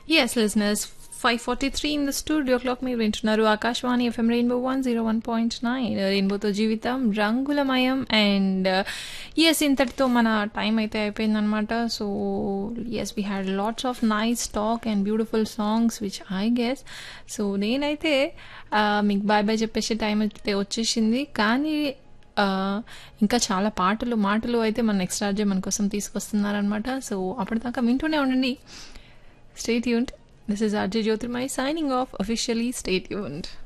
yes listeners five forty three in the studio clock మీరు వింటున్నారు Akashvani FM rainbow one zero one point nine రెయిన్బోతో జీవితం రంగులమయం and yes ఇంతటితో మన టైం అయితే అయిపోయిందనమాట so yes we had lots of nice talk and beautiful songs which I guess so నేనైతే మీకు బాయ్ బాయ్ చెప్పేసే టైం అయితే వచ్చేసింది కానీ ఇంకా చాలా పాటలు మాటలు అయితే మన నెక్స్ట్ రాజ్యం మన కోసం తీసుకొస్తున్నారనమాట సో అప్పటిదాకా వింటూనే ఉండండి stay tuned this is RJ Jyotirmayi signing off officially stay tuned